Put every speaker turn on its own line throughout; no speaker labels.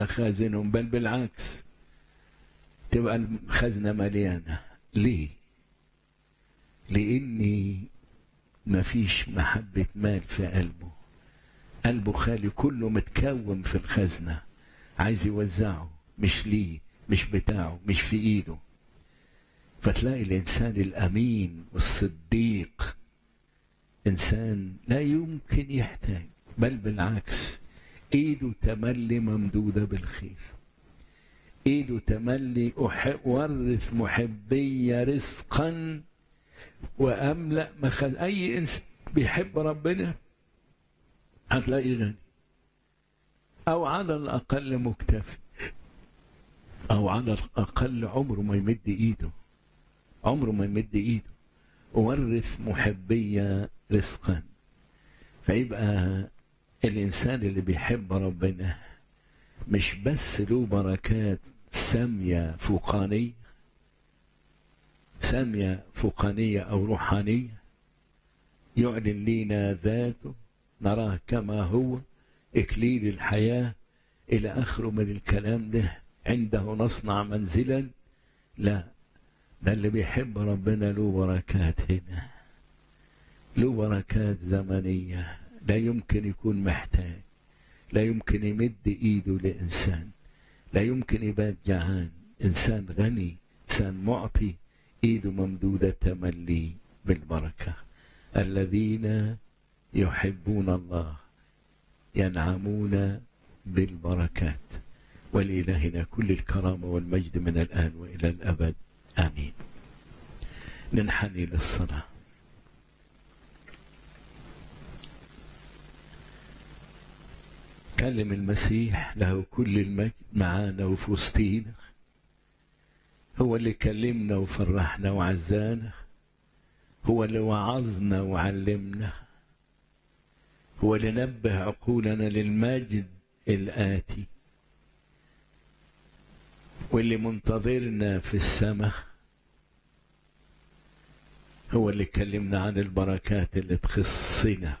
مخازنهم بل بالعكس تبقى الخزنة مليانة ليه؟ لأني مفيش محبة مال في قلبه قلبه خالي كله متكوم في الخزنة عايز يوزعه مش ليه مش بتاعه مش في ايده فتلاقي الانسان الامين والصديق انسان لا يمكن يحتاج بل بالعكس ايده تملي ممدوده بالخير ايده تملي أحب ورث محبيه رزقا واملا مخز اي انسان بيحب ربنا هتلاقيه غني او على الاقل مكتفي او على الاقل عمره ما يمد ايده عمره ما يمد ايده ورث محبيه رزقا فيبقى الانسان اللي بيحب ربنا مش بس له بركات ساميه فوقانيه ساميه فوقانيه او روحانيه يعلن لينا ذاته نراه كما هو إكليل الحياة إلى آخره من الكلام ده عنده نصنع منزلا لا ده اللي بيحب ربنا له بركات هنا له بركات زمنية لا يمكن يكون محتاج لا يمكن يمد إيده لإنسان لا يمكن يبات جعان إنسان غني إنسان معطي إيده ممدودة تملي بالبركة الذين يحبون الله ينعمون بالبركات ولإلهنا كل الكرامة والمجد من الآن وإلى الأبد آمين ننحني للصلاة كلم المسيح له كل المجد معانا وفي وسطينا هو اللي كلمنا وفرحنا وعزانا هو اللي وعظنا وعلمنا هو اللي نبه عقولنا للمجد الآتي واللي منتظرنا في السماء هو اللي كلمنا عن البركات اللي تخصنا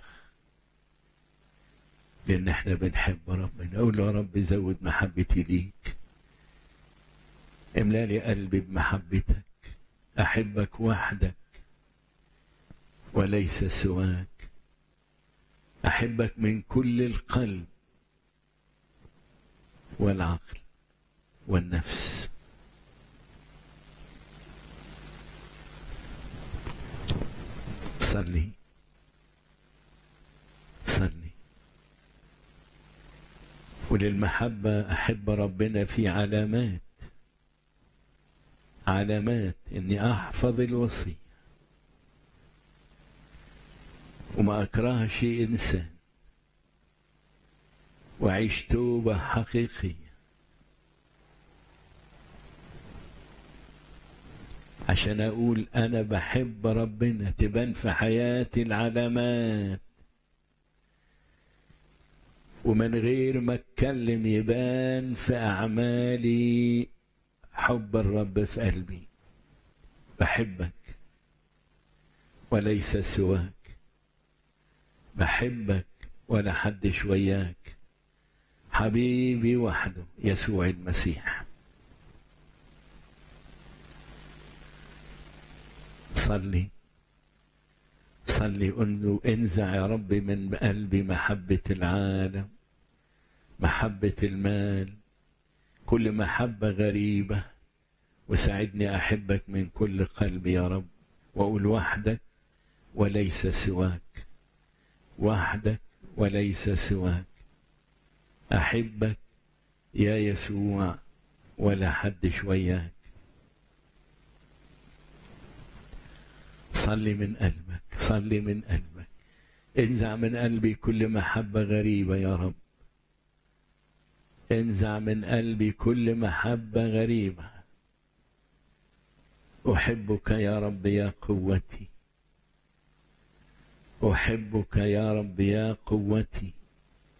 لأن احنا بنحب ربنا أقول له يا رب زود محبتي ليك املالي قلبي بمحبتك أحبك وحدك وليس سواك احبك من كل القلب والعقل والنفس صلي صلي وللمحبة أحب ربنا في علامات علامات إني أحفظ الوصية وما أكره شيء إنسان وأعيش توبة حقيقية عشان أقول أنا بحب ربنا تبان في حياتي العلامات ومن غير ما أتكلم يبان في أعمالي حب الرب في قلبي بحبك وليس سواك بحبك ولا حد وياك حبيبي وحده يسوع المسيح صلي صلي قل له انزع يا رب من قلبي محبة العالم محبة المال كل محبة غريبة وساعدني أحبك من كل قلبي يا رب وأقول وحدك وليس سواك وحدك وليس سواك احبك يا يسوع ولا حد شوياك صلي من قلبك صلي من قلبك انزع من قلبي كل محبه غريبه يا رب انزع من قلبي كل محبه غريبه احبك يا رب يا قوتي احبك يا رب يا قوتي